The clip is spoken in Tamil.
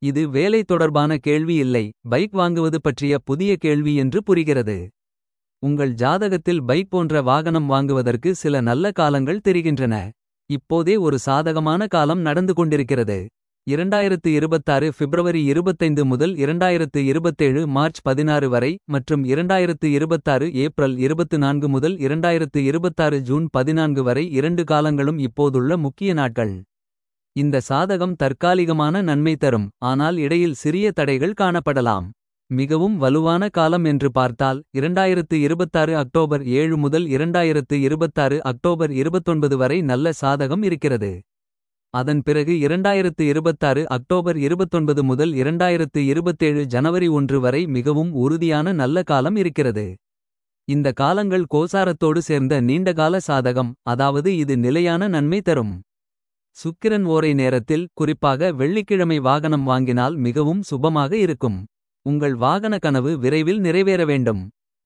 இது வேலை தொடர்பான கேள்வி இல்லை பைக் வாங்குவது பற்றிய புதிய கேள்வி என்று புரிகிறது. உங்கள் ஜாதகத்தில் பைக் போன்ற வாகனம் வாங்குவதற்கு சில நல்ல காலங்கள் தெரிகின்றன. இப்போதே ஒரு சாதகமான காலம் நடந்து கொண்டிருக்கிறது. 2026 பிப்ரவரி 25 முதல் 2027 மார்ச் 16 வரை மற்றும் 2026 ஏப்ரல் 24 முதல் 2026 ஜூன் 14 வரை இரண்டு காலங்களும் இப்போதுள்ள முக்கிய நாட்கள். இந்த சாதகம் தற்காலிகமான நன்மை தரும் ஆனால் இடையில் சிறிய தடைகள் காணப்படலாம். மிகவும் வலுவான காலம் என்று பார்த்தால் 2026 அக்டோபர் 7 முதல் 2026 அக்டோபர் 29 வரை நல்ல சாதகம் இருக்கிறது. அதன் பிறகு 2026 அக்டோபர் 29 முதல் 2027 ஜனவரி 1 வரை மிகவும் உறுதியான நல்ல காலம் இருக்கிறது. இந்த காலங்கள் கோசாரத்தோடு சேர்ந்த நீண்டகால சாதகம் அதாவது இது நிலையான நன்மை தரும். சுக்கிரன் ஓரை நேரத்தில் குறிப்பாக வெள்ளிக்கிழமை வாகனம் வாங்கினால் மிகவும் சுபமாக இருக்கும். உங்கள் வாகன கனவு விரைவில் நிறைவேற வேண்டும்.